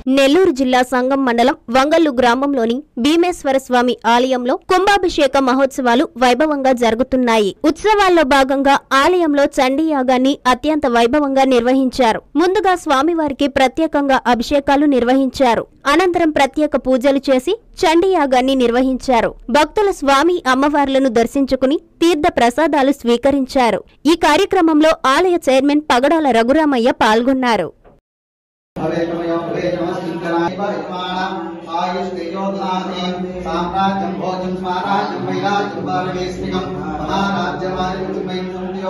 నెల్లూరు జిల్లా సంగం మండలం వంగల్లు గ్రామంలోని భీమేశ్వర స్వామి ఆలయంలో కుంభాభిషేక మహోత్సవాలు వైభవంగా జరుగుతున్నాయి ఉత్సవాల్లో భాగంగా ఆలయంలో చండీ యాగాన్ని అత్యంత వైభవంగా నిర్వహించారు ముందుగా స్వామివారికి ప్రత్యేకంగా అభిషేకాలు నిర్వహించారు అనంతరం ప్రత్యేక పూజలు చేసి చండీ యాగాన్ని నిర్వహించారు భక్తుల స్వామి అమ్మవార్లను దర్శించుకుని తీర్థ ప్రసాదాలు స్వీకరించారు ఈ కార్యక్రమంలో ఆలయ చైర్మన్ పగడాల రఘురామయ్య పాల్గొన్నారు భవేతమయో భవేతమస్మింకరాయ పరిమాణం ఆయుష్తేయోధానే సామ్రాజ్యం భోజం స్వరాజ్యం వైరాజ్యం భారవేస్మికం మహారాజ్యవాయుం వైకుంఠ్యో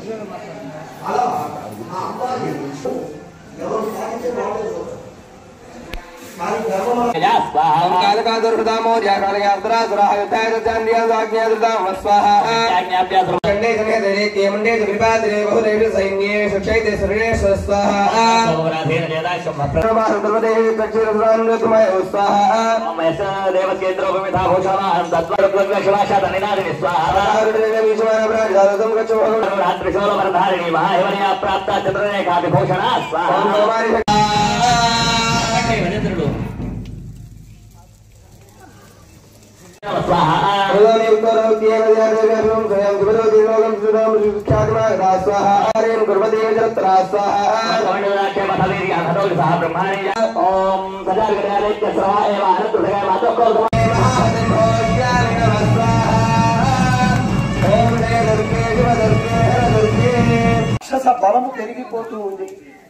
రాక్షస బలము పెరిగిపోతూ ఉంది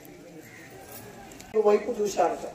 వైపు చూశారట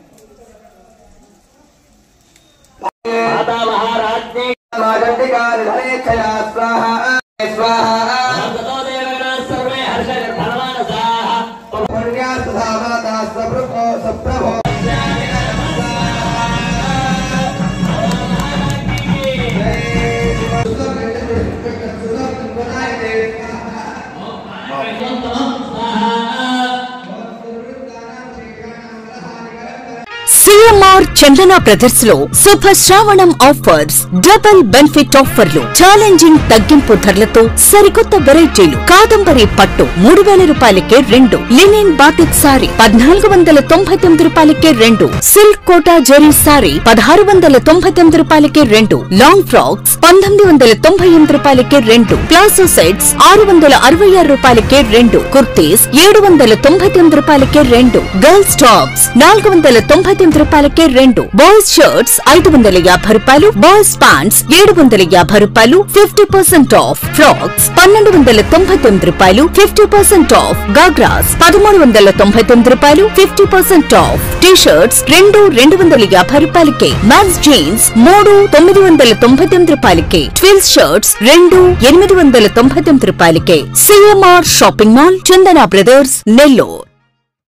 సిఎంఆర్ చందన బ్రదర్స్ లో Subha Sravanam offers double benefit ఆఫర్లు ఛాలెంజింగ్ తగ్గింపు ధరలతో సరికొత్త వెరైటీలు కాదంబరి పట్టు మూడు వేల రూపాయలకే రెండు లినిన్ బాతిక్ సారీ పద్నాలుగు వందల తొంభై తొమ్మిది రూపాయలకే రెండు సిల్క్ కోటా జెరీ సారీ పదహారు వందల తొంభై తొమ్మిది రూపాయలకే రెండు లాంగ్ ఫ్రాక్స్ పంతొమ్మిది వందల తొంభై ఎనిమిది రూపాయలకే రెండు ప్లాజో సెట్స్ ఆరు వందల అరవై ఆరు రూపాయలకే రెండు కుర్తీస్ ఏడు వందల తొంభై తొమ్మిది రూపాయలకే రెండు గర్ల్స్ టాప్స్ నాలుగు వందల తొంభై తొమ్మిది రూపాయలకే రెండు బాయ్స్ షర్ట్స్ ఐదు వందల యాభై రూపాయలు బాయ్స్ ప్యాంట్స్ ఏడు వందల యాభై రూపాయలు ఫిఫ్టీ పర్సెంట్ ఆఫ్ ఫ్రాక్స్ పన్నెండు వందల తొంభై తొమ్మిది రూపాయలు ఫిఫ్టీ పర్సెంట్ ఆఫ్ గాగ్రాస్ పదమూడు వందల తొంభై తొమ్మిది రూపాయలు fifty percent off T shirts రెండు రెండు వందల యాభై రూపాయలకే మ్యాక్స్ జీన్స్ మూడు తొమ్మిది వందల తొంభై తొమ్మిది రూపాయలకే ట్విల్స్ షర్ట్స్ రెండు ఎనిమిది వందల తొంభై తొమ్మిది రూపాయలకే CMR shopping mall Chandana brothers Nellore